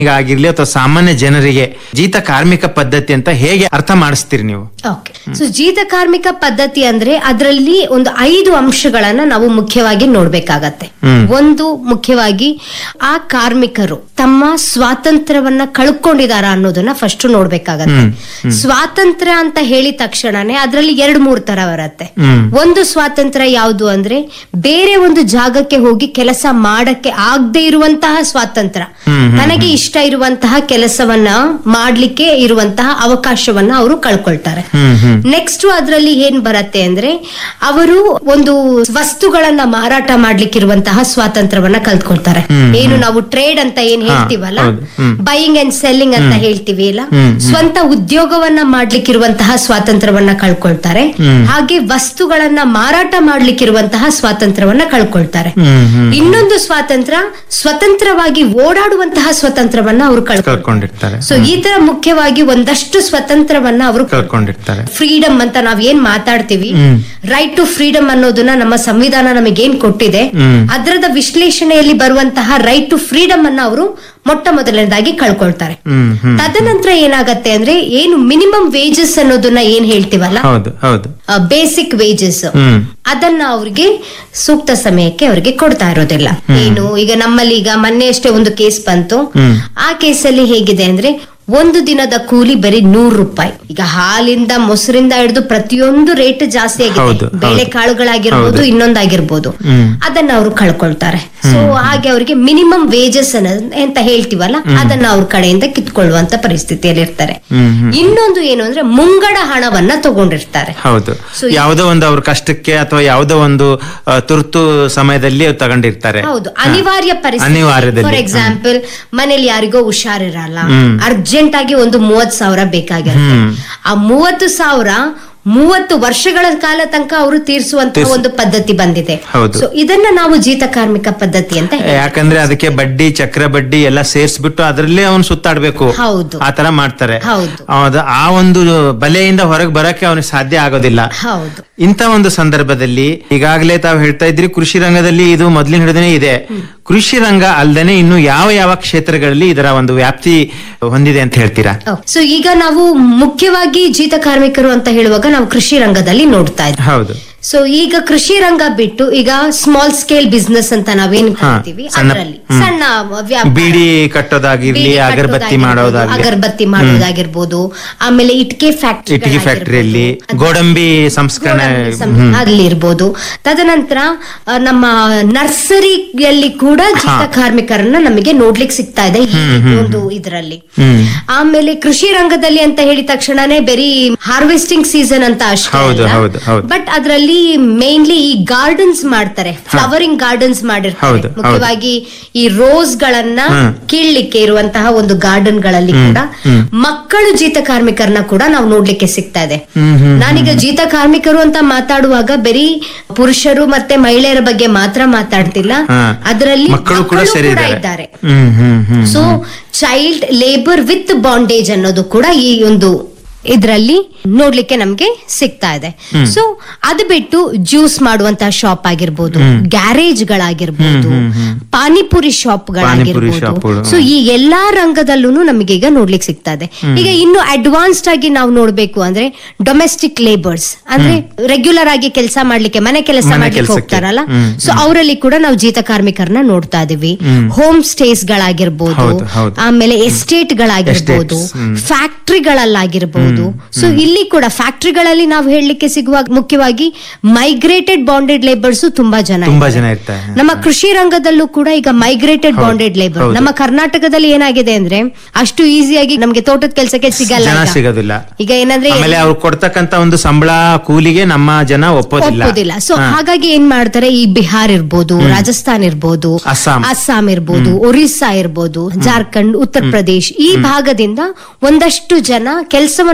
ಈಗ ಆಗಿರ್ಲಿ ಅಥವಾ ಸಾಮಾನ್ಯ ಜನರಿಗೆ ಜೀತ ಕಾರ್ಮಿಕ ಪದ್ಧತಿ ಅಂತ ಹೇಗೆ ಅರ್ಥ ಮಾಡಿಸ್ತೀರಿ ನೀವು ಓಕೆ ಸೊ ಜೀತ ಕಾರ್ಮಿಕ ಪದ್ಧತಿ ಅಂದ್ರೆ ಅದರಲ್ಲಿ ಒಂದು ಐದು ಅಂಶಗಳನ್ನ ನಾವು ಮುಖ್ಯವಾಗಿ ನೋಡ್ಬೇಕಾಗತ್ತೆ ಹ್ಮ್. ಒಂದು ಮುಖ್ಯವಾಗಿ ಆ ಕಾರ್ಮಿಕರು ತಮ್ಮ ಸ್ವಾತಂತ್ರ್ಯವನ್ನ ಕಳ್ಕೊಂಡಿದಾರ ಅನ್ನೋದನ್ನ ಫಸ್ಟ್ ನೋಡ್ಬೇಕಾಗತ್ತೆ ಹ್ಮ್. ಸ್ವಾತಂತ್ರ್ಯ ಅಂತ ಹೇಳಿದ ತಕ್ಷಣನೇ ಅದರಲ್ಲಿ ಎರಡ್ ಮೂರ್ ತರ ಬರತ್ತೆ ಹ್ಮ್. ಒಂದು ಸ್ವಾತಂತ್ರ್ಯ ಯಾವುದು ಅಂದ್ರೆ ಬೇರೆ ಒಂದು ಜಾಗಕ್ಕೆ ಹೋಗಿ ಕೆಲಸ ಮಾಡಕ್ಕೆ ಆಗದೆ ಇರುವಂತಹ ಸ್ವಾತಂತ್ರ್ಯ ಹ್ಮ್, ಹ್ಮ್, ನನಗೆ ಇಷ್ಟ ಇರುವಂತಹ ಕೆಲಸವನ್ನ ಮಾಡ್ಲಿಕ್ಕೆ ಇರುವಂತಹ ಅವಕಾಶವನ್ನ ಅವರು ಕಳ್ಕೊಳ್ತಾರೆ ಹ್ಮ್ ಹ್ಮ್ ನೆಕ್ಸ್ಟ್ ಅದರಲ್ಲಿ ಏನ್ ಬರತ್ತೆ ಅಂದ್ರೆ ಅವರು ಒಂದು ವಸ್ತುಗಳನ್ನ ಮಾರಾಟ ಮಾಡ್ಲಿಕ್ಕಿರುವಂತಹ ಸ್ವಾತಂತ್ರ್ಯವನ್ನ ಕಲ್ತ್ಕೊಳ್ತಾರೆ ಹ್ಮ್, ಏನು ನಾವು ಟ್ರೇಡ್ ಅಂತ ಏನ್ ಹಾ, ಹೇಳ್ತೀವಲ್ಲ ಹೌದು. ಹ್ಮ್. ಬೈಯಿಂಗ್ ಅಂಡ್ ಸೆಲ್ಲಿಂಗ್ ಅಂತ ಹೇಳ್ತೀವಿ ಅಲ್ಲ ಹ್ಮ್, ಹ್ಮ್. ಸ್ವಂತ ಉದ್ಯೋಗವನ್ನ ಮಾಡ್ಲಿಕ್ಕಿರುವಂತಹ ಸ್ವಾತಂತ್ರ್ಯವನ್ನ ಕಳ್ಕೊಳ್ತಾರೆ ಹ್ಮ್. ಹಾಗೆ ವಸ್ತುಗಳನ್ನ ಮಾರಾಟ ಮಾಡ್ಲಿಕ್ಕಿರುವಂತಹ ಸ್ವಾತಂತ್ರ್ಯವನ್ನ ಕಳ್ಕೊಳ್ತಾರೆ ಹ್ಮ್ ಹ್ಮ್ ಇನ್ನೊಂದು ಸ್ವಾತಂತ್ರ್ಯ ಸ್ವತಂತ್ರವಾಗಿ ಓಡಾಡುವಂತಹ ಸ್ವತಂತ್ರವನ್ನ ಅವರು ಕಳ್ಕೊಳ್ತಾರೆ ಕಳ್ಕೊಂಡಿರ್ತಾರೆ ಸೊ ಈ ತರ ಮುಖ್ಯವಾಗಿ ಒಂದಷ್ಟು ಸ್ವತಂತ್ರವನ್ನ ಅವರು ಕಳ್ಕೊಂಡಿರ್ತಾರೆ ಫ್ರೀಡಮ್ ಅಂತ ನಾವ್ ಏನ್ ಮಾತಾಡ್ತೀವಿ ಹ್ಮ್. ರೈಟ್ ಟು ಫ್ರೀಡಮ್ ಅನ್ನೋದನ್ನ ನಮ್ಮ ಸಂವಿಧಾನ ನಮಗೇನ್ ಕೊಟ್ಟಿದೆ ಹ್ಮ್. ಅದರದ ವಿಶ್ಲೇಷಣೆಯಲ್ಲಿ ಬರುವಂತಹ ರೈಟ್ ಟು ಫ್ರೀಡಮ್ ಅನ್ನ ಅವರು ಮೊಟ್ಟ ಮೊದಲನೇದಾಗಿ ಕಳ್ಕೊಳ್ತಾರೆ ಹ್ಮ್ ಹ್ಮ್ ತದನಂತರ ಏನಾಗತ್ತೆ ಅಂದ್ರೆ ಏನು ಮಿನಿಮಮ್ ವೇಜಸ್ ಅನ್ನೋದನ್ನ ಏನ್ ಹೇಳ್ತೀವಲ್ಲ ಹೌದು ಹೌದು ಬೇಸಿಕ್ ವೇಜಸ್ ಹ್ಮ್ ಅದನ್ನ ಅವ್ರಿಗೆ ಸೂಕ್ತ ಸಮಯಕ್ಕೆ ಅವ್ರಿಗೆ ಕೊಡ್ತಾ ಇರೋದಿಲ್ಲ ಏನು ಈಗ ನಮ್ಮಲ್ಲಿ ಈಗ ಮೊನ್ನೆ ಅಷ್ಟೇ ಒಂದು ಕೇಸ್ ಬಂತು ಹ್ಮ್. ಆ ಕೇಸಲ್ಲಿ ಹೇಗಿದೆ ಅಂದ್ರೆ ಒಂದು ದಿನದ ಕೂಲಿ ಬರೀ ನೂರು ರೂಪಾಯಿ ಈಗ ಹಾಲಿಂದ ಮೊಸರಿಂದ ಹಿಡಿದು ಪ್ರತಿಯೊಂದು ರೇಟ್ ಜಾಸ್ತಿ ಹೌದು, ಆಗಿದೆ ಹೌದು. ಬೇಳೆ ಕಾಳುಗಳಾಗಿರ್ಬೋದು ಹೌದು. ಇನ್ನೊಂದಾಗಿರ್ಬೋದು ಹ್ಮ್. ಅದನ್ನ ಅವರು ಕಳ್ಕೊಳ್ತಾರೆ ಸೊ ಹಾಗೆ ಅವರಿಗೆ ಮಿನಿಮಮ್ ವೇಜಸ್ ಅಂತ ಹೇಳ್ತೀವಲ್ಲ ಅದನ್ನ ಅವ್ರ ಕಡೆಯಿಂದ ಕಿತ್ಕೊಳ್ಳುವಂತ ಪರಿಸ್ಥಿತಿಯಲ್ಲಿ ಇರ್ತಾರೆ ಹ್ಮ್ ಹ್ಮ್ ಇನ್ನೊಂದು ಏನು ಅಂದ್ರೆ ಮುಂಗಡ ಹಣವನ್ನ ತಗೊಂಡಿರ್ತಾರೆ ಹೌದು So, ಈ- ಯಾವುದೋ ಒಂದು ಅವ್ರ ಕಷ್ಟಕ್ಕೆ ಅಥವಾ ಯಾವುದೋ ಒಂದು ಆ, ತುರ್ತು ಸಮಯದಲ್ಲಿ ಅವ್ರು ತಗೊಂಡಿರ್ತಾರೆ ಹೌದು ಹಾ. ಅನಿವಾರ್ಯ ಪರಿಸ್ಥಿತಿ ಅನಿವಾರ್ಯದಲ್ಲಿ ಫಾರ್ ಎಕ್ಸಾಂಪಲ್ ಮನೇಲಿ ಯಾರಿಗೋ ಹುಷಾರಿರಲ್ಲ ಹ್ಮ್. ಅರ್ಜೆಂಟ್ ಆಗಿ ಒಂದು ಮೂವತ್ ಸಾವಿರ ಬೇಕಾಗಿರುತ್ತೆ ಹ್ಮ್. ಆ ಮೂವತ್ತು ಸಾವಿರ ಮೂವತ್ತು ವರ್ಷಗಳ ಕಾಲ ತನಕ ಅವರು ತೀರಿಸುವಂತ ತೀರ್ಸು- ಒಂದು ಪದ್ಧತಿ ಬಂದಿದೆ ಹೌದು. ಸೊ ಇದನ್ನ ನಾವು ಜೀತ ಕಾರ್ಮಿಕ ಪದ್ಧತಿ ಅಂತ ಹೇಳ್ತೀವಿ. ಯಾಕಂದ್ರೆ ಅದಕ್ಕೆ ಬಡ್ಡಿ ಚಕ್ರ ಬಡ್ಡಿ ಎಲ್ಲ ಸೇರಿಸ್ಬಿಟ್ಟು ಅದರಲ್ಲೇ ಅವನು ಸುತ್ತಾಡ್ಬೇಕು ಹೌದು. ಆ ತರ ಮಾಡ್ತಾರೆ ಹೌದು. ಅದ- ಆ ಒಂದು ಬಲೆಯಿಂದ ಹೊರಗೆ ಬರಕ್ಕೆ ಅವನಿಗೆ ಸಾಧ್ಯ ಆಗೋದಿಲ್ಲ ಹೌದು ಇಂಥ ಒಂದು ಸಂದರ್ಭದಲ್ಲಿ ಈಗಾಗಲೇ ತಾವು ಹೇಳ್ತಾ ಇದ್ರಿ ಕೃಷಿ ರಂಗದಲ್ಲಿ ಇದು ಮೊದಲಿನ ಹಿಡಿದನೇ ಇದೆ ಕೃಷಿ ರಂಗ ಅಲ್ಲದೆ ಇನ್ನು ಯಾವ ಯಾವ ಕ್ಷೇತ್ರಗಳಲ್ಲಿ ಇದರ ಒಂದು ವ್ಯಾಪ್ತಿ ಹೊಂದಿದೆ ಅಂತ ಹೇಳ್ತೀರಾ ಸೊ ಈಗ ನಾವು ಮುಖ್ಯವಾಗಿ ಜೀತ ಕಾರ್ಮಿಕರು ಅಂತ ಹೇಳುವಾಗ ನಾವು ಕೃಷಿ ರಂಗದಲ್ಲಿ ನೋಡ್ತಾ ಇದ್ದೀವಿ ಹೌದು ಸೊ ಈಗ ಕೃಷಿ ರಂಗ ಬಿಟ್ಟು ಈಗ ಸ್ಮಾಲ್ ಸ್ಕೇಲ್ ಬಿಸ್ನೆಸ್ ಅಂತ ನಾವೇನ್ ಹಾ, ಕರಿತೀವಿ ಸಣ್ಣ- ಅದರಲ್ಲಿ ಹ್ಮ್. ಸಣ್ಣ ವ್ಯಾಪಾರ ಬೀಡಿ ಕಟ್ಟೋದಾಗಿರ್ಲಿ ಬೀಡಿ ಅಗರಬತ್ತಿ ಕಟ್ಟೋದಾಗಿರ್ಬೋದು, ಮಾಡೋದಾಗ್ಲಿ ಅಗರಬತ್ತಿ ಮಾಡೋದಾಗಿರ್ಬೋದು ಆಮೇಲೆ ಇಟ್ಕೆ ಫ್ಯಾಕ್ಟ್ರಿ ಇಟ್ಟಿಗೆ ಫ್ಯಾಕ್ಟರಿಯಲ್ಲಿ ಗೋಡಂಬಿ ಸಂಸ್ಕರಣೆ ಹ್ಮ್. ಅಲ್ಲಿ ಇರ್ಬೋದು ತದನಂತರ ಆ, ನಮ್ಮ ನರ್ಸರಿಯಲ್ಲಿ ಕೂಡ ಜೀತ ಕಾರ್ಮಿಕರನ್ನ ನಮಗೆ ನೋಡ್ಲಿಕ್ಕೆ ಸಿಗ್ತಾ ಇದೆ ಈ ಒಂದು ಇದರಲ್ಲಿ ಹ್ಮ್ ಆಮೇಲೆ ಕೃಷಿ ರಂಗದಲ್ಲಿ ಅಂತ ಹೇಳಿದ ತಕ್ಷಣನೇ ಬರೀ ಹಾರ್ವೆಸ್ಟಿಂಗ್ ಸೀಸನ್ ಅಂತ ಅಷ್ಟೇ ಹೌದು, ಹೌದು, ಹೌದು. ಬಟ್ ಅದರಲ್ಲಿ ಮೇನ್ಲಿ ಈ ಗಾರ್ಡನ್ಸ್ ಮಾಡ್ತಾರೆ ಫ್ಲವರಿಂಗ್ ಗಾರ್ಡನ್ಸ್ ಮಾಡಿರ್ತಾರೆ ಹೌದು, ಹೌದು. ಮುಖ್ಯವಾಗಿ ಈ ರೋಸ್ ಗಳನ್ನ ಹ್ಮ್. ಕೀಳ್ಲಿಕ್ಕೆ ಇರುವಂತಹ ಒಂದು ಗಾರ್ಡನ್ ಗಳಲ್ಲಿ ಕೂಡ ಹ್ಮ್. ಮಕ್ಕಳು ಜೀತ ಕಾರ್ಮಿಕರನ್ನ ಕೂಡ ನಾವು ನೋಡ್ಲಿಕ್ಕೆ ಸಿಗ್ತಾ ಇದೆ ಹ್ಮ್, ಹ್ಮ್, ನಾನೀಗ ಜೀತ ಕಾರ್ಮಿಕರು ಅಂತ ಮಾತಾಡುವಾಗ ಬರೀ ಪುರುಷರು ಮತ್ತೆ ಮಹಿಳೆಯರ ಬಗ್ಗೆ ಮಾತ್ರ ಮಾತಾಡ್ತಿಲ್ಲ ಹಾ. ಅದರಲ್ಲಿ ಮಕ್ಕಳು ಕೂಡ ಮಕ್ಕಳು ಸೇರಿದ್ದಾರೆ ಇದ್ದಾರೆ ಹ್ಮ್ ಹ್ಮ್ ಹ್ಮ್ so child labour with bondage ಅನ್ನೋದು ಕೂಡ ಈ ಒಂದು ಇದರಲ್ಲಿ ನೋಡ್ಲಿಕ್ಕೆ ನಮ್ಗೆ ಸಿಗ್ತಾ ಇದೆ ಸೊ ಅದು ಬಿಟ್ಟು ಜ್ಯೂಸ್ ಮಾಡುವಂತಹ ಶಾಪ್ ಆಗಿರ್ಬೋದು ಗ್ಯಾರೇಜ್ ಗಳಾಗಿರ್ಬೋದು ಹ್ಮ್, ಹ್ಮ್, ಹ್ಮ್. ಪಾನಿಪುರಿ ಶಾಪ್ ಪಾನಿಪುರಿ ಗಳಾಗಿರ್ಬೋದು ಶಾಪ್ಗಳು. ಸೊ ಈ ಎಲ್ಲಾ ರಂಗದಲ್ಲೂ ನಮಗೆ ಈಗ ನೋಡ್ಲಿಕ್ಕೆ ಸಿಗ್ತಾ ಇದೆ ಈಗ ಇನ್ನು ಅಡ್ವಾನ್ಸ್ಡ್ ಆಗಿ ನಾವು ನೋಡ್ಬೇಕು ಅಂದ್ರೆ ಡೊಮೆಸ್ಟಿಕ್ ಲೇಬರ್ಸ್ ಅಂದ್ರೆ ರೆಗ್ಯುಲರ್ ಆಗಿ ಕೆಲಸ ಮಾಡ್ಲಿಕ್ಕೆ ಮನೆ ಕೆಲಸ ಮನೆ ಮಾಡ್ಲಿಕ್ಕೆ ಕೆಲ್ಸಕ್ಕೆ. ಹೋಗ್ತಾರಲ್ಲ ಹ್ಮ್, ಸೊ ಅವರಲ್ಲಿ ಕೂಡ ನಾವು ಜೀತ ಕಾರ್ಮಿಕರನ್ನ ನೋಡ್ತಾ ಇದೀವಿ ಹ್ಮ್. ಹೋಮ್ ಸ್ಟೇಸ್ ಗಳಾಗಿರ್ಬೋದು ಹೌದು, ಹೌದು. ಆಮೇಲೆ ಎಸ್ಟೇಟ್ ಗಳಾಗಿರ್ಬೋದು Estates, ಹ್ಮ್. ಫ್ಯಾಕ್ಟ್ರಿಗಳಲ್ಲಾಗಿರ್ಬೋದು ಸೊ ಇಲ್ಲಿ ಕೂಡ ಫ್ಯಾಕ್ಟ್ರಿಗಳಲ್ಲಿ ನಾವು ಹೇಳಲಿಕ್ಕೆ ಸಿಗುವ ಮುಖ್ಯವಾಗಿ ಮೈಗ್ರೇಟೆಡ್ ಬಾಂಡೆಡ್ ಲೇಬರ್ಸ್ ತುಂಬಾ ಜನ ತುಂಬಾ ಇದ್ದಾರೆ. ಜನ ಇರ್ತಾರೆ ನಮ್ಮ ಕೃಷಿ ರಂಗದಲ್ಲೂ ಕೂಡ ಈಗ ಮೈಗ್ರೇಟೆಡ್ ಹೌದು, ಬಾಂಡೆಡ್ ಲೇಬರ್ ಹೌದು. ನಮ್ಮ ಕರ್ನಾಟಕದಲ್ಲಿ ಏನಾಗಿದೆ ಅಂದ್ರೆ ಅಷ್ಟು ಈಸಿಯಾಗಿ ನಮ್ಗೆ ತೋಟದ ಕೆಲಸಕ್ಕೆ ಸಿಗಲ್ಲ ಜನ ಈಗ. ಸಿಗೋದಿಲ್ಲ ಈಗ ಏನಂದ್ರೆ ಆಮೇಲೆ ಅವ್ರು ಕೊಡ್ತಕ್ಕಂತ ಒಂದು ಸಂಬಳ ಕೂಲಿಗೆ ನಮ್ಮ ಜನ ಒಪ್ಪೋದಿಲ್ಲ ಒಪ್ಪೋದಿಲ್ಲ ಸೊ ಹಾ. ಹಾಗಾಗಿ ಏನ್ ಮಾಡ್ತಾರೆ ಈ ಬಿಹಾರ್ ಇರ್ಬೋದು ರಾಜಸ್ಥಾನ್ ಇರ್ಬೋದು ಅಸ್ಸಾಂ. ಅಸ್ಸಾಂ ಇರ್ಬೋದು ಒರಿಸ್ಸಾ ಇರ್ಬೋದು ಜಾರ್ಖಂಡ್ ಉತ್ತರ ಪ್ರದೇಶ್ ಈ ಭಾಗದಿಂದ ಒಂದಷ್ಟು ಜನ ಕೆಲಸವನ್ನ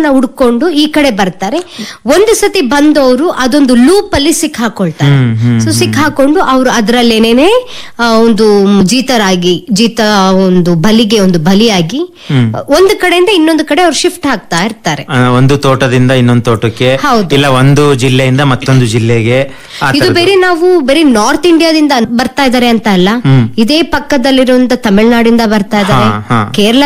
ಉದ್ಯೋಗವನ್ನ ಹುಡ್ಕೊಂಡು ಈ ಕಡೆ ಬರ್ತಾರೆ ಒಂದು ಸತಿ ಬಂದವರು ಅದೊಂದು ಲೂಪ್ ಅಲ್ಲಿ ಸಿಕ್ಕಾಕೊಳ್ತಾರೆ ಹ್ಮ್, ಹ್ಮ್, ಸೊ ಸಿಕ್ಕಾಕೊಂಡು ಅವರು ಅದರಲ್ಲೇನೇನೆ ಒಂದು ಜೀತರಾಗಿ ಜೀತ ಒಂದು ಬಲಿಗೆ ಒಂದು ಬಲಿಯಾಗಿ ಹ್ಮ್. ಒಂದು ಕಡೆಯಿಂದ ಇನ್ನೊಂದು ಕಡೆ ಅವ್ರು ಶಿಫ್ಟ್ ಆಗ್ತಾ ಇರ್ತಾರೆ ಆ, ಒಂದು ತೋಟದಿಂದ ಇನ್ನೊಂದು ತೋಟಕ್ಕೆ ಹೌದು. ಇಲ್ಲ ಒಂದು ಜಿಲ್ಲೆಯಿಂದ ಮತ್ತೊಂದು ಜಿಲ್ಲೆಗೆ ಆ ಇದು ಥರದ್ದು. ಬೇರೆ ನಾವು ಬರೀ ನಾರ್ತ್ ಇಂಡಿಯಾದಿಂದ ಬರ್ತಾ ಇದಾರೆ ಅಂತ ಅಲ್ಲ ಹ್ಮ್. ಇದೇ ಪಕ್ಕದಲ್ಲಿರುವಂತ ತಮಿಳ್ನಾಡಿಂದ ಬರ್ತಾ ಇದಾರೆ ಹಾ, ಹಾ. ಕೇರಳ